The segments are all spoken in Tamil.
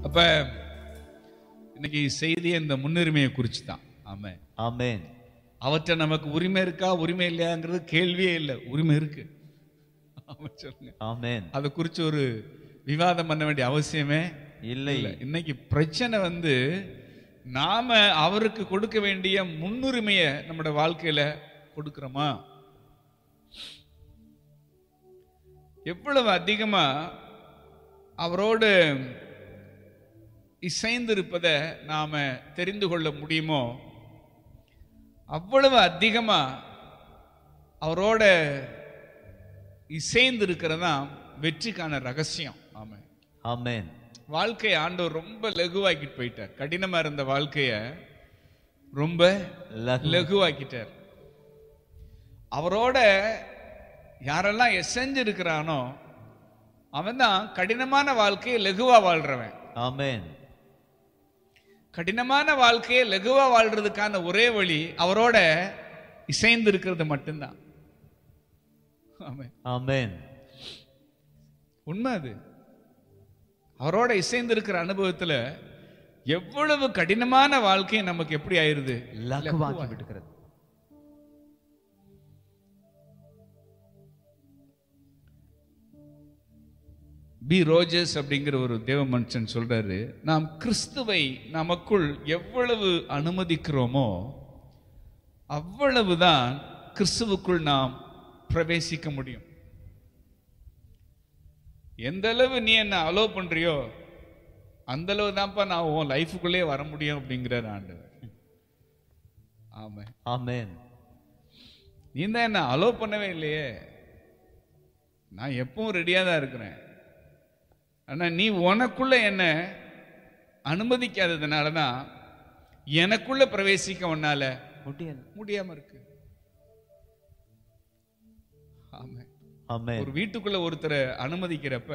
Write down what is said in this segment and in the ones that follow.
அப்ப இன்னைக்கு செய்தி இந்த முன்னுரிமையை குறித்து தான் ஆமா Amen. அவற்றை நமக்கு உரிமை இருக்கா உரிமை இல்லையாங்கிறது கேள்வியே இல்லை உரிமை இருக்கு ஆமா சொல்லுங்க Amen. அதை குறித்து ஒரு விவாதம் பண்ண வேண்டிய அவசியமே இல்லை இல்லை இன்னைக்கு பிரச்சனை வந்து நாம அவருக்கு கொடுக்க வேண்டிய முன்னுரிமையை நம்மளோட வாழ்க்கையில கொடுக்கிறோமா எவ்வளவு அதிகமா அவரோடு இசைந்திருப்பதை நாம தெரிந்து கொள்ள முடியுமோ அவ்வளவு அதிகமா அவரோட இசைந்து இருக்கிறதா வெற்றிக்கான ரகசியம் ஆமா Amen. வாழ்க்கை ஆண்டவர் ரொம்ப லகுவாக்கிட்டு போயிட்டார் கடினமா இருந்த வாழ்க்கைய ரொம்ப லகு- லகுவாக்கிட்டார் அவரோட யாரெல்லாம் எசைஞ்சு இருக்கிறானோ அவன் தான் கடினமான வாழ்க்கையை லகுவா வாழ்றவன் Amen. கடினமான வாழ்க்கையை லகுவா வாழ்றதுக்கான ஒரே வழி அவரோட இசைந்து இருக்கிறது மட்டும்தான் ஆமென். Amen. உண்மை அது அவரோட இசைந்து இருக்கிற அனுபவத்துல எவ்வளவு கடினமான வாழ்க்கை நமக்கு எப்படி ஆயிருது லகுவாக்கி விடுகிறது பி ரோஜர்ஸ் அப்படிங்கிற ஒரு தேவ மனுஷன் சொல்றாரு நாம் கிறிஸ்துவை நமக்குள் எவ்வளவு அனுமதிக்கிறோமோ அவ்வளவுதான் கிறிஸ்துவுக்குள் நாம் பிரவேசிக்க முடியும் எந்த அளவு நீ என்ன அலோ பண்றியோ அந்த அளவு தான்ப்பா நான் உன் லைஃபுக்குள்ளே வர முடியும் அப்படிங்கிறார் ஆண்டவர் ஆமா Amen. நீ தான் என்ன அலோ பண்ணவே இல்லையே நான் எப்பவும் ரெடியாக தான் இருக்கிறேன் ஆனா நீ உனக்குள்ள என்ன அனுமதிக்காததுனால தான் எனக்குள்ள பிரவேசிக்க உன்னால முடியல முடியாம இருக்கு ஆமா Amen. ஒரு வீட்டுக்குள்ள ஒருத்தரை அனுமதிக்கிறப்ப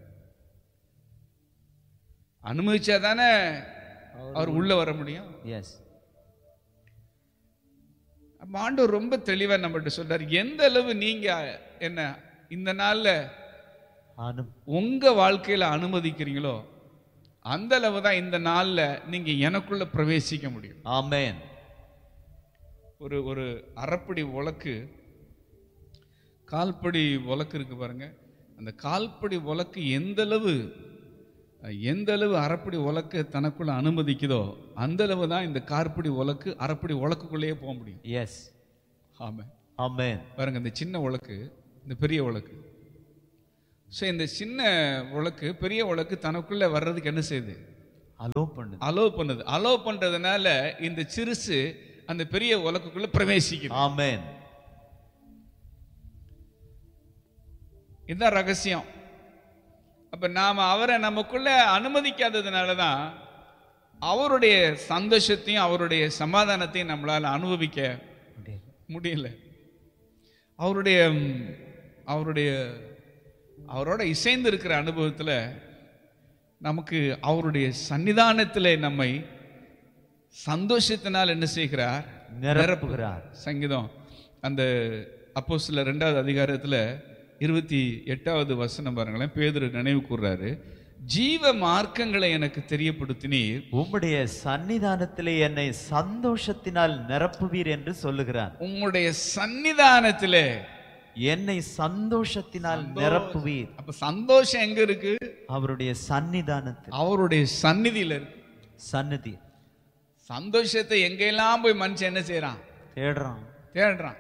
அனுமதிச்சா தானே அவர் உள்ள வர முடியும் Yes. அப்ப ஆண்டவர் ரொம்ப தெளிவா நம்மகிட்ட சொல்றாரு எந்த அளவு நீங்க என்ன இந்த நாள்ல அனு உங்க வாழ்க்கையில அனுமதிக்கிறீங்களோ அந்த அளவு தான் இந்த நாள்ல நீங்க எனக்குள்ள பிரவேசிக்க முடியும் Amen. ஒரு ஒரு அரைப்படி உலக்கு கால்படி உலக்கு இருக்கு பாருங்க அந்த கால்படி உலக்கு எந்த அளவு அஹ், எந்த அளவு அரைப்படி உலக்கு தனக்குள்ள அனுமதிக்குதோ அந்த அளவு தான் இந்த கார்படி உலக்கு அரைப்படி உலக்குக்குள்ளேயே போக முடியும் Yes. ஆமா Amen. பாருங்க இந்த சின்ன உலக்கு இந்த பெரிய உலக்கு ஸோ இந்த சின்ன உலக்கு பெரிய உலக்கு தனக்குள்ள வர்றதுக்கு என்ன செய்யுது அலோ பண்ணுது அலோ பண்ணுது அலோ பண்றதுனால இந்த சிறுசு அந்த பெரிய உலக்குக்குள்ள பிரவேசிக்குது Amen. இதுதான் ரகசியம் அப்ப நாம அவரை நமக்குள்ள அனுமதிக்காததுனால தான் அவருடைய சந்தோஷத்தையும் அவருடைய சமாதானத்தையும் நம்மளால அனுபவிக்க முடியல. முடியல அவருடைய ம், அவருடைய அவரோட இசைந்து இருக்கிற அனுபவத்துல நமக்கு அவருடைய சன்னிதானத்திலே நம்மை சந்தோஷத்தினால் என்ன செய்கிறார் நிரப்புகிறார் சங்கீதம் அந்த அப்போ சில ரெண்டாவது அதிகாரத்துல இருபத்தி எட்டாவது வசனம் பாருங்களேன் பேதுரு நினைவு கூர்றாரு ஜீவ மார்க்கங்களை எனக்கு தெரியப்படுத்தினீர் உம்முடைய சன்னிதானத்திலே என்னை சந்தோஷத்தினால் நிரப்புவீர் என்று சொல்லுகிறார் உம்முடைய சன்னிதானத்திலே என்னை சந்தோஷத்தினால் நிரப்புவீர் அப்ப சந்தோஷம் எங்க இருக்கு அவருடைய சன்னிதானத்தில் அவருடைய சந்நிதியில இருக்கு சந்நிதி சந்தோஷத்தை எங்கெல்லாம் போய் மனுஷன் என்ன செய்யறான் தேடுறான் தேடுறான்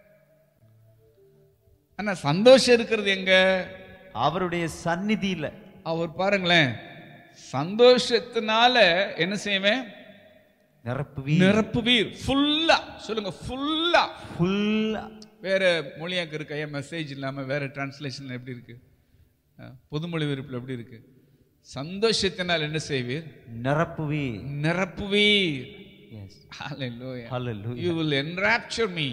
ஆனா சந்தோஷம் இருக்கிறது எங்க அவருடைய சந்நிதியில அவர் பாருங்களேன் சந்தோஷத்தினால என்ன செய்வேன் நிரப்புவீர் நிரப்புவீர் ஃபுல்லா சொல்லுங்க ஃபுல்லா ஃபுல்லா வேற மொழியாக்கு இருக்கு ஐயா மெசேஜ் இல்லாம வேற டிரான்ஸ்லேஷன் எப்படி இருக்கு அஹ், பொதுமொழி விருப்பில் எப்படி இருக்கு சந்தோஷத்தினால் என்ன செய்வீர் நிரப்புவீர் நிரப்புவீர் yes Hallelujah. Hallelujah. You will enrapture me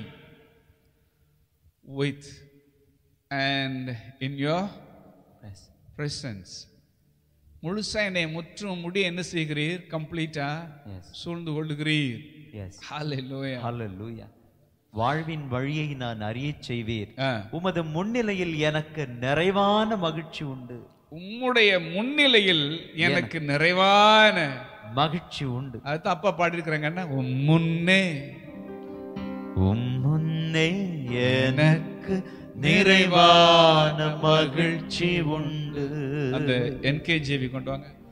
with and in your yes presence. முழுசா என்னை முற்றும் முடி என்ன செய்கிறீர் கம்ப்ளீட்டா எஸ் சூழ்ந்து கொள்ளுகிறீர் எஸ் Hallelujah. ஹalleluya வாழ்வின் வழியை நான் அறியச் செய்வீர் ஆ, உமது முன்னிலையில் எனக்கு நிறைவான மகிழ்ச்சி உண்டு உம்முடைய முன்னிலையில் எனக்கு நிறைவான மகிழ்ச்சி உண்டு அதுதான் அப்பா பாடியிருக்கிறாங்கன்னா உம் முன்னே உம் முன்னே எனக்கு நிறைவான மகிழ்ச்சி உண்டு அந்த என்கேஜேவி கொண்டு வாங்க